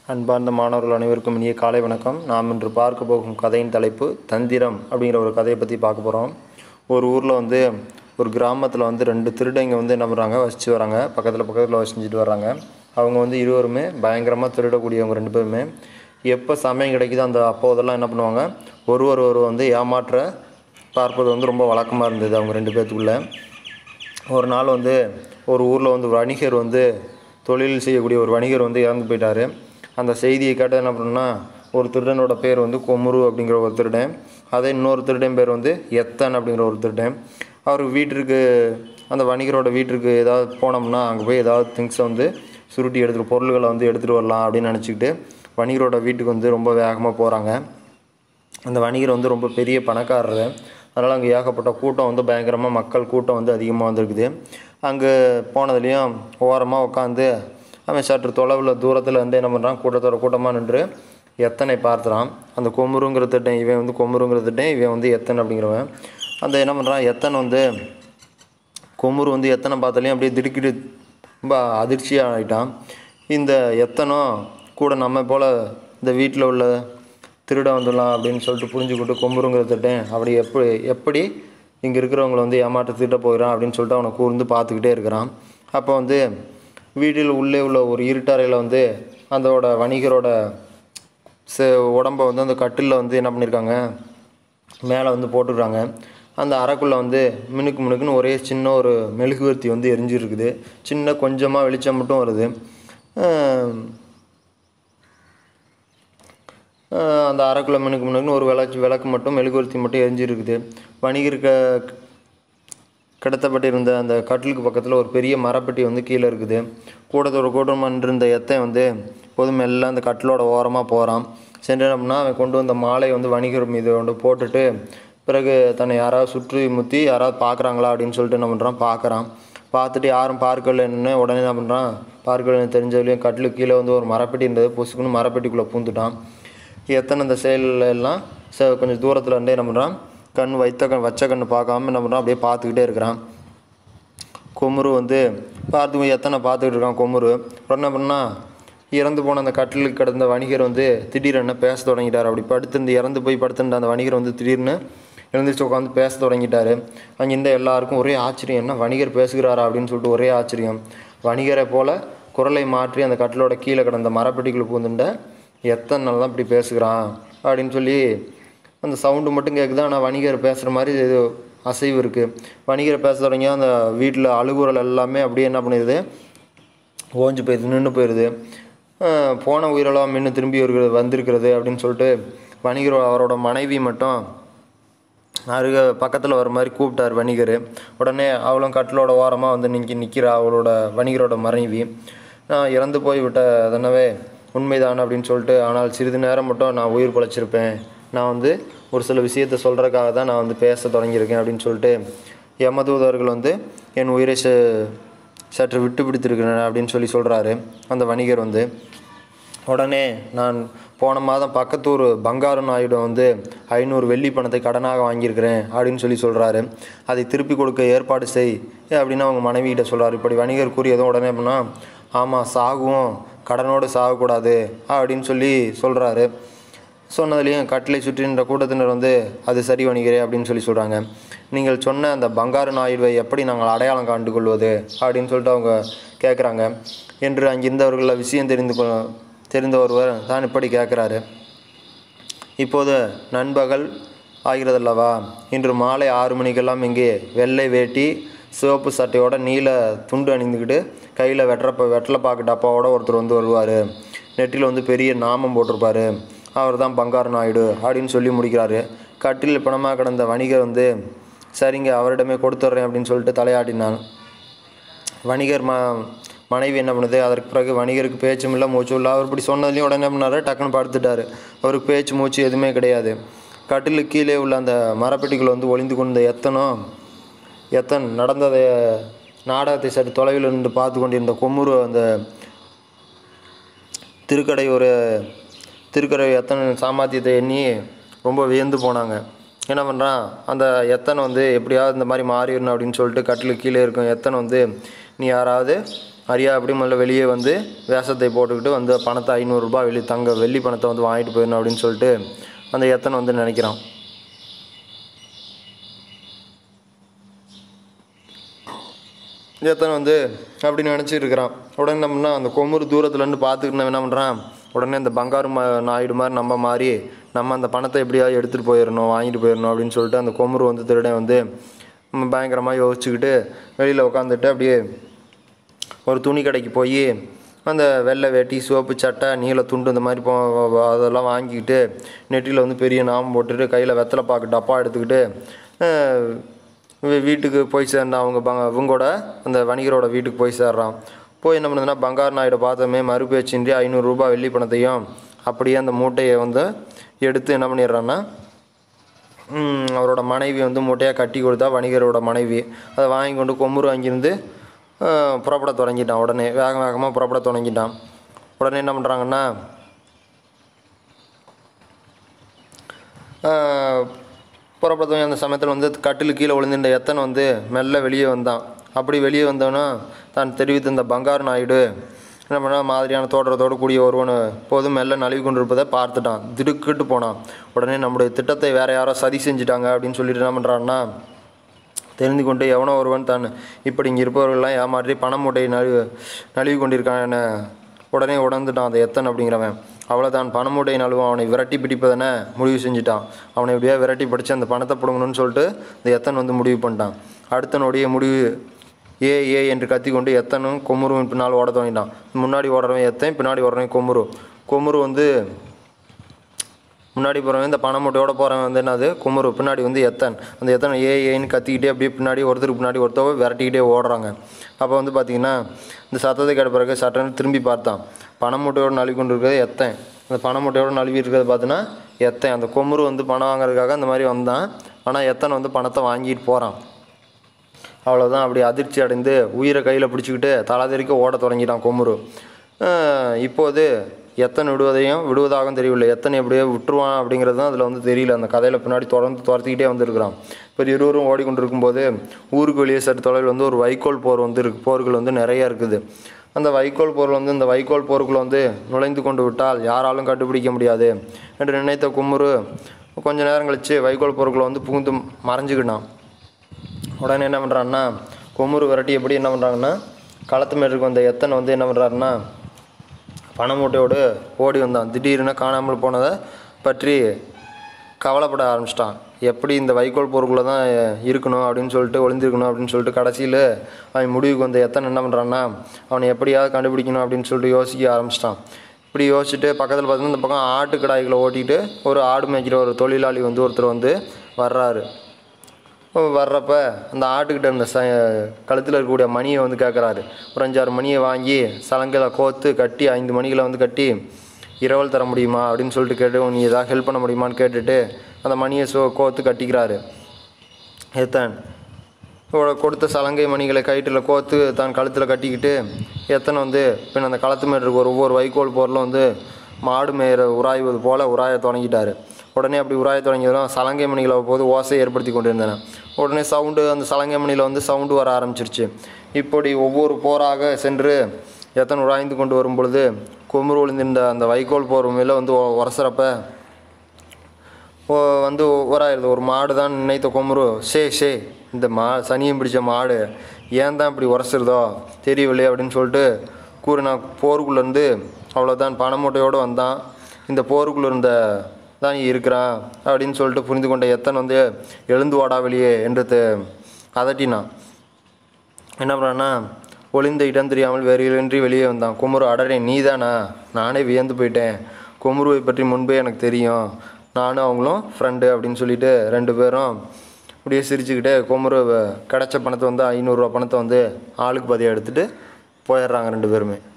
அன்பார்ந்த மாணவர்கள் அனைவருக்கும் இனிய காலை வணக்கம் நாம் இன்று பார்க்க போகும் கதையின் தலைப்பு தந்திரம் அப்படிங்கிற ஒரு கதையை பற்றி பார்க்க போகிறோம் ஒரு ஊரில் வந்து ஒரு கிராமத்தில் வந்து ரெண்டு திருடங்க வந்து என்ன பண்ணுறாங்க வசித்து வராங்க பக்கத்தில் பக்கத்தில் வசிச்சுட்டு வராங்க அவங்க வந்து இருவருமே பயங்கரமாக திருடக்கூடியவங்க ரெண்டு பேருமே எப்போ சமயம் கிடைக்குதோ அந்த அப்போதெல்லாம் என்ன பண்ணுவாங்க ஒருவர் ஒரு வந்து ஏமாற்ற பார்ப்பது வந்து ரொம்ப வழக்கமாக இருந்தது அவங்க ரெண்டு பேர்த்துக்குள்ளே ஒரு நாள் வந்து ஒரு ஊரில் வந்து வணிகர் வந்து தொழில் செய்யக்கூடிய ஒரு வணிகர் வந்து இறந்து போயிட்டார் அந்த செய்தியை கேட்டு என்ன பண்ணோம்னா ஒரு திருடனோட பேர் வந்து கொமுரு அப்படிங்கிற ஒரு திருடன் அதே இன்னொரு திருடன் பேர் வந்து எத்தன் அப்படிங்கிற ஒரு திருடன் அவர் வீட்டிற்கு அந்த வணிகரோட வீட்டிற்கு ஏதாவது போனோம்னா அங்கே போய் ஏதாவது திங்ஸை வந்து சுருட்டி எடுத்துகிட்டு பொருள்களை வந்து எடுத்துகிட்டு வரலாம் அப்படின்னு நினச்சிக்கிட்டு வணிகரோட வீட்டுக்கு வந்து ரொம்ப வேகமாக போகிறாங்க அந்த வணிகர் வந்து ரொம்ப பெரிய பணக்காரர் அதனால் அங்கே ஏகப்பட்ட கூட்டம் வந்து பயங்கரமாக மக்கள் கூட்டம் வந்து அதிகமாக வந்திருக்குது அங்கே போனதுலேயும் ஓரமாக உட்காந்து அவன் சற்று தொலைவில் தூரத்தில் வந்து என்ன பண்ணுறான் கூட்டத்தோட கூட்டமாக நின்று எத்தனை பார்த்துறான் அந்த கொமுருங்கிற திட்டம் இவன் வந்து கொமுருங்கிற திட்டம் இவன் வந்து எத்தனை அப்படிங்கிறவன் அந்த என்ன பண்ணுறான் எத்தனை வந்து கொமுரு வந்து எத்தனை பார்த்தாலையும் அப்படியே திடுக்கிட்டு ரொம்ப அதிர்ச்சியாக ஆகிட்டான் இந்த எத்தனும் கூட நம்ம போல் இந்த வீட்டில் உள்ள திருட வந்துடலாம் அப்படின்னு சொல்லிட்டு புரிஞ்சுக்கிட்டு கொம்புருங்கிற திட்டம் அப்படி எப்படி எப்படி இங்கே இருக்கிறவங்கள வந்து ஏமாற்ற திட்ட போகிறான் அப்படின்னு சொல்லிட்டு அவனை கூர்ந்து பார்த்துக்கிட்டே இருக்கிறான் அப்போ வந்து வீட்டில் உள்ளே உள்ள ஒரு இருட்டறையில் வந்து அதோட வணிகரோட ச உடம்பை வந்து அந்த கட்டிலில் வந்து என்ன பண்ணியிருக்காங்க மேலே வந்து போட்டுருக்காங்க அந்த அறைக்குள்ளே வந்து மினுக்கு மினுக்குன்னு ஒரே சின்ன ஒரு மெழுகுவர்த்தி வந்து எரிஞ்சிருக்குது சின்ன கொஞ்சமாக வெளிச்சம் மட்டும் வருது அஹ் அஹ் அந்த அரைக்குள்ள மினுக்கு மினுக்குன்னு ஒரு விளக்கு விளக்கு மட்டும் மெழுகுவர்த்தி மட்டும் எரிஞ்சிருக்குது வணிகருக்கு கிடத்தப்பட்டிருந்த அந்த கட்டிலுக்கு பக்கத்தில் ஒரு பெரிய மரப்பெட்டி வந்து கீழே இருக்குது கூட்டத்தோட கூட்டமாக இருந்த எத்தை வந்து பொதுமை எல்லாம் அந்த கட்டிலோட ஓரமாக போகிறான் சென்று என்ன பண்ணா அவன் கொண்டு வந்த மாலையை வந்து வணிகர் மீது கொண்டு போட்டுட்டு பிறகு தன்னை யாராவது சுற்றி முற்றி யாராவது பார்க்குறாங்களா அப்படின்னு சொல்லிட்டு என்ன பண்ணுறான் பார்க்குறான் பார்த்துட்டு யாரும் பார்க்கலன்னு உடனே என்ன பண்ணுறான் பார்க்கலன்னு தெரிஞ்சதுலேயும் கட்டிலுக்கு கீழே வந்து ஒரு மரப்பெட்டி இருந்தது பொசுக்குன்னு மரப்பெட்டிக்குள்ளே பூந்துட்டான் எத்தனை இந்த செயல்ல எல்லாம் ச கொஞ்சம் தூரத்தில் இருந்தே என்ன பண்ணுறான் கண் வைத்த கண் வச்ச கண் பார்க்காம என்ன பண்ணுறான் அப்படியே பார்த்துக்கிட்டே இருக்கிறான் கொமுரு வந்து பார்த்து எத்தனை பார்த்துக்கிட்டு இருக்கான் கொமுரு உடனே என்ன பண்ணா இறந்து போன அந்த கட்டிலுக்கு கிடந்த வணிகர் வந்து திடீரென பேச தொடங்கிட்டார் அப்படி படுத்திருந்து இறந்து போய் படுத்திருந்த அந்த வணிகர் வந்து திடீர்னு எழுந்திரிச்சு உட்காந்து பேச தொடங்கிட்டார் அங்கே இருந்த எல்லாருக்கும் ஒரே ஆச்சரியம் என்ன வணிகர் பேசுகிறாரா அப்படின்னு சொல்லிட்டு ஒரே ஆச்சரியம் வணிகரை போல குரலை மாற்றி அந்த கட்டிலோட கீழே கிடந்த மரப்பெட்டிக்குள்ளே பூந்துண்ட எத்தனை நாள் தான் இப்படி பேசுகிறான் அப்படின்னு சொல்லி அந்த சவுண்டு மட்டும் கேட்குது ஆனால் வணிகர் பேசுகிற மாதிரி இது அசைவு இருக்குது வணிகர் பேச தொடங்கி அந்த வீட்டில் அழுகுறல் எல்லாமே அப்படியே என்ன பண்ணிடுது ஓஞ்சு போயிடுது நின்று போயிடுது அஹ் போன உயிரெல்லாம் மின்னு திரும்பி வருகிறது வந்திருக்கிறது அப்படின்னு சொல்லிட்டு வணிகர் அவரோட மனைவி மட்டும் அருக பக்கத்தில் வர மாதிரி கூப்பிட்டார் வணிகர் உடனே அவளும் கட்டிலோட ஓரமாக வந்து நிற்கி நிற்கிறா அவளோட வணிகரோட மனைவி நான் இறந்து போய் விட்ட அதனவே உண்மைதான் அப்படின்னு சொல்லிட்டு ஆனால் சிறிது நேரம் மட்டும் நான் உயிர் பிழைச்சிருப்பேன் நான் வந்து ஒரு சில விஷயத்த சொல்கிறதுக்காக தான் நான் வந்து பேச தொடங்கியிருக்கேன் அப்படின்னு சொல்லிட்டு யமதூதர்கள் வந்து என் உயிரை ச சற்று விட்டு பிடித்திருக்கிறேன் அப்படின்னு சொல்லி சொல்கிறாரு அந்த வணிகர் வந்து உடனே நான் போன மாதம் பக்கத்தூர் பங்காரு நாயுடு வந்து ஐநூறு வெள்ளி பணத்தை கடனாக வாங்கியிருக்கிறேன் அப்படின்னு சொல்லி சொல்கிறாரு அதை திருப்பி கொடுக்க ஏற்பாடு செய் அப்படின்னு அவங்க மனைவிகிட்ட சொல்கிறாரு இப்படி வணிகர் கூறியதும் உடனே அப்படின்னா ஆமாம் சாகுவோம் கடனோடு சாகக்கூடாது அப்படின்னு சொல்லி சொல்கிறாரு சொன்னதுலேயும் கட்டளை சுற்றி நின்ற கூட்டத்தினர் வந்து அது சரி வணிகரே அப்படின்னு சொல்லி சொல்கிறாங்க நீங்கள் சொன்ன அந்த பங்காரு நாயுடுவை எப்படி நாங்கள் அடையாளம் காண்டு கொள்வது அப்படின்னு சொல்லிட்டு அவங்க கேட்குறாங்க என்று அங்கிருந்தவர்களில் விஷயம் தெரிந்து கொ தெரிந்த ஒருவர் தான் இப்படி கேட்குறாரு இப்போது நண்பகல் ஆகிறதல்லவா இன்று மாலை ஆறு மணிக்கெல்லாம் இங்கே வெள்ளை வேட்டி சிவப்பு சட்டையோட நீல துண்டு அணிந்துக்கிட்டு கையில் வெட்டுற வெட்டலைப்பாக்கு டப்பாவோட ஒருத்தர் வந்து வருவார் நெற்றியில் வந்து பெரிய நாமம் போட்டிருப்பாரு அவர் தான் பங்காரு நாயுடு அப்படின்னு சொல்லி முடிக்கிறாரு கட்டில் பணமாக கிடந்த வணிகர் வந்து சரிங்க அவரிடமே கொடுத்துட்றேன் அப்படின்னு சொல்லிட்டு தலையாட்டினான் வணிகர் ம மனைவி என்ன பண்ணுது அதற்கு பிறகு வணிகருக்கு பேச்சும் இல்லை மூச்சும் இல்லை அவர் இப்படி சொன்னதுலேயும் உடனே என்ன பண்ணாரு டக்குன்னு படுத்துட்டாரு அவருக்கு பேச்சு மூச்சு எதுவுமே கிடையாது கட்டிலுக்கு கீழே உள்ள அந்த மரப்பெட்டிக்குள்ள வந்து ஒளிந்து கொண்ட எத்தனோ எத்தன் நடந்ததை நாடகத்தை சற்று தொலைவில் இருந்து பார்த்து கொண்டிருந்த கொம்முரு அந்த திருக்கடை ஒரு திருக்கடை எத்தனை சாமர்த்தியத்தை எண்ணி ரொம்ப வியந்து போனாங்க என்ன பண்ணுறான் அந்த எத்தனை வந்து எப்படியாவது இந்த மாதிரி மாறிடணும் அப்படின்னு சொல்லிட்டு கட்டிலுக்கு கீழே இருக்கும் எத்தனை வந்து நீ யாராவது அரியா அப்படி முதல்ல வெளியே வந்து வேஷத்தை போட்டுக்கிட்டு வந்து பணத்தை ஐநூறுரூபா வெளியே தங்க வெள்ளி பணத்தை வந்து வாங்கிட்டு போயிடணும் அப்படின்னு சொல்லிட்டு அந்த எத்தனை வந்து நினைக்கிறான் எத்தனை வந்து அப்படி நினச்சிட்டு இருக்கிறான் உடனே நம்மனா அந்த கொமுறு தூரத்துலேருந்து பார்த்துக்கிட்டு என்ன பண்ணுறான் உடனே அந்த பங்காரு மா நாயுடு மாதிரி நம்ம மாறி நம்ம அந்த பணத்தை எப்படியாவது எடுத்துகிட்டு போயிடணும் வாங்கிட்டு போயிடணும் அப்படின்னு சொல்லிட்டு அந்த கொமுறு வந்து திருடன் வந்து பயங்கரமாக யோசிச்சுக்கிட்டு வெளியில் உட்காந்துட்டு அப்படியே ஒரு துணி கடைக்கு போய் அந்த வெள்ளை வேட்டி சிவப்பு சட்டை நீல துண்டு இந்த மாதிரி போ அதெல்லாம் வாங்கிக்கிட்டு நெற்றியில் வந்து பெரிய நாமம் போட்டுட்டு கையில் வெத்தலை பாக்கு டப்பா எடுத்துக்கிட்டு அஹ், வீ- வீட்டுக்கு போய் சேர்ந்தான் அவங்க பங்க இவங்களோட அந்த வணிகரோட வீட்டுக்கு போய் சேர்றான் போய் என்ன பண்ணுதுன்னா பங்கார் நாயுடு பார்த்தோமே மறுபேச்சின்றி ஐநூறுரூபா வெள்ளி பணத்தையும் அப்படியே அந்த மூட்டையை வந்து எடுத்து என்ன பண்ணிடுறான்னா ம், அவரோட மனைவி வந்து மூட்டையாக கட்டி கொடுத்தா வணிகரோட மனைவி அதை வாங்கி கொண்டு கொம்புரு அங்கிருந்து அஹ், புறப்பட தொடங்கிட்டான் உடனே வேக வேகமாக புறப்பட தொடங்கிட்டான் உடனே என்ன பண்ணுறாங்கன்னா புறப்பட தொடங்கி அந்த சமயத்தில் வந்து கட்டில் கீழே விழுந்திருந்த எத்தனை வந்து மெல்ல வெளியே வந்தான் அப்படி வெளியே வந்தவனா தான் தெரிவித்த பங்காரு நாயுடு என்ன பண்ணா மாதிரியான தோற்றத்தோடு கூடிய ஒருவன் போதும் மெல்ல நழுவி கொண்டிருப்பதை பார்த்துட்டான் திடுக்கிட்டு போனான் உடனே நம்முடைய திட்டத்தை வேற யாரோ சதி செஞ்சுட்டாங்க அப்படின்னு சொல்லிட்டு என்ன பண்ணுறான்னா தெரிந்து கொண்டு எவனோ ஒருவன் தான் இப்படி இங்கே இருப்பவர்கள்லாம் ஏமாற்றி பண மூட்டையை நழுவி நழுவி கொண்டிருக்கான் என உடனே உணர்ந்துட்டான் அந்த எத்தன் அப்படிங்கிறவன் அவ்வளோதான் பண மூட்டையை நழுவும் அவனை விரட்டி பிடிப்பதென முடிவு செஞ்சுட்டான் அவனை எப்படியா விரட்டி படித்து அந்த பணத்தை பிடுங்கணும்னு சொல்லிட்டு இந்த எத்தன் வந்து முடிவு பண்ணிட்டான் அடுத்த நொடிய முடிவு ஏ ஏ என்று கத்திக்கொண்டு எத்தனும் கொமுருவும் பின்னால் ஓட தொடங்கிட்டான் முன்னாடி ஓடுறவன் எத்தன் பின்னாடி ஓடுறவன் கொமுரு கொமுரு வந்து முன்னாடி போகிறவன் இந்த பண மூட்டையோட போகிறவன் வந்து என்னது குமுறு பின்னாடி வந்து எத்தன் அந்த எத்தனை ஏ ஏன்னு கத்திக்கிட்டே அப்படியே பின்னாடி ஒருத்தருக்கு பின்னாடி ஒருத்தவ விரட்டிக்கிட்டே ஓடுறாங்க அப்போ வந்து பார்த்திங்கன்னா இந்த சத்தத்தை கேட்ட பிறகு சட்டன்னு திரும்பி பார்த்தான் பண மூட்டையோடு நழுவி கொண்டு இருக்கிறது எத்தன் அந்த பண மூட்டையோடு நழுவி இருக்கிறது பார்த்தீங்கன்னா எத்தன் அந்த கொமுறு வந்து பணம் வாங்குறதுக்காக அந்த மாதிரி வந்தான் ஆனால் எத்தனை வந்து பணத்தை வாங்கிட்டு போகிறான் அவ்வளோதான் அப்படி அதிர்ச்சி அடைந்து உயிரை கையில் பிடிச்சிக்கிட்டு தலாதெறிக்க ஓட தொடங்கிட்டான் கொமுரு அஹ் இப்போது எத்தனை விடுவதையும் விடுவதாகவும் தெரியவில்லை எத்தனை எப்படியோ விட்டுருவான் அப்படிங்கிறது தான் அதில் வந்து தெரியல அந்த கதையில் பின்னாடி தொடர்ந்து துரத்திக்கிட்டே வந்திருக்கிறான் இப்போ இருவரும் ஓடிக்கொண்டிருக்கும்போது ஊருக்கு வெளியே சற்று தொலைவில் வந்து ஒரு வைக்கோல் போர் வந்து இருக்கு போர்கள் வந்து நிறைய இருக்குது அந்த வைக்கோல் போர் வந்து இந்த வைக்கோல் போருக்குள்ள வந்து நுழைந்து கொண்டு விட்டால் யாராலும் கண்டுபிடிக்க முடியாது என்று நினைத்த குமுறு கொஞ்ச நேரம் கழித்து வைக்கோல் போருக்குள்ள வந்து புகுந்து மறைஞ்சுக்கிட்டான் உடனே என்ன பண்ணுறான்னா கொமுறு விரட்டி எப்படி என்ன பண்ணுறாங்கன்னா களத்து மேட்டுக்கு வந்த எத்தனை வந்து என்ன பண்ணுறாருன்னா பண மூட்டையோடு ஓடி வந்தான் திடீர்னு காணாமல் போனதை பற்றி கவலைப்பட ஆரம்பிச்சிட்டான் எப்படி இந்த வைக்கோல் பொருட்குள்ளே தான் இருக்கணும் அப்படின்னு சொல்லிட்டு ஒளிந்திருக்கணும் அப்படின்னு சொல்லிட்டு கடைசியில் அவன் முடிவுக்கு வந்த எத்தனை என்ன பண்ணுறான்னா அவனை எப்படியாவது கண்டுபிடிக்கணும் அப்படின்னு சொல்லிட்டு யோசிக்க ஆரம்பிச்சிட்டான் இப்படி யோசிச்சுட்டு பக்கத்தில் பார்த்தீங்கன்னா இந்த பக்கம் ஆட்டு கிடாய்களை ஓட்டிட்டு ஒரு ஆடு மேய்க்கிற ஒரு தொழிலாளி வந்து ஒருத்தர் வந்து வர்றாரு வர்றப்ப அந்த ஆட்டுக்கிட்ட இருந்த ச கழுத்தில் இருக்கக்கூடிய மணியை வந்து கேட்குறாரு ஒரு அஞ்சாறு மணியை வாங்கி சலங்கையில் கோத்து கட்டி ஐந்து மணிகளை வந்து கட்டி இரவல் தர முடியுமா அப்படின்னு சொல்லிட்டு கேட்டு நீ ஏதாவது ஹெல்ப் பண்ண முடியுமான்னு கேட்டுட்டு அந்த மணியை சோ கோத்து கட்டிக்கிறாரு எத்தன் இவரோட கொடுத்த சலங்கை மணிகளை கயிற்றில் கோத்து தான் கழுத்தில் கட்டிக்கிட்டு எத்தனை வந்து பின் அந்த களத்து மேல இருக்க ஒரு ஒவ்வொரு வைக்கோல் பொருளும் வந்து மாடு மேயிற உராய்வது போல் உராய தொடங்கிட்டாரு உடனே அப்படி உராய தொடங்கியதும் சலங்கை மணிகளை போது ஓசை ஏற்படுத்தி கொண்டிருந்தன உடனே சவுண்டு அந்த சலங்கை மணியில் வந்து சவுண்டு வர ஆரம்பிச்சிருச்சு இப்படி ஒவ்வொரு போராக சென்று எத்தனை உராய்ந்து கொண்டு வரும் பொழுது கொம்புரு விழுந்திருந்த அந்த வைக்கோல் போர் மேலே வந்து உ- உரசுறப்ப ஓ வந்து ஓராயிருது ஒரு மாடு தான் நினைத்த கொம்புரு சே சே இந்த மா சனியம் பிடிச்ச மாடு ஏன் தான் இப்படி உரசுறதோ தெரியவில்லை அப்படின்னு சொல்லிட்டு கூறினா போருக்குள்ளேருந்து அவ்வளோதான் பண மூட்டையோடு வந்தான் இந்த போருக்குள்ள இருந்த தான் நீ இருக்கிறான் அப்படின்னு சொல்லிட்டு புரிந்து கொண்ட எத்தனை வந்து எழுந்து வாடா வெளியே என்று தெ- அதட்டினான் என்ன பண்ணான்னா ஒளிந்த இடம் தெரியாமல் வேறின்றி வெளியே வந்தான் குமுரு அடரே நீதானா நானே வியந்து போயிட்டேன் குமுருவை பற்றி முன்பே எனக்கு தெரியும் நானும் அவங்களும் ஃப்ரெண்டு அப்படின்னு சொல்லிட்டு ரெண்டு பேரும் அப்படியே சிரிச்சுக்கிட்டே குமுரு வ- கிடைச்ச பணத்தை வந்து ஐநூறுரூவா பணத்தை வந்து ஆளுக்கு பதியாக எடுத்துகிட்டு போயிடுறாங்க ரெண்டு பேருமே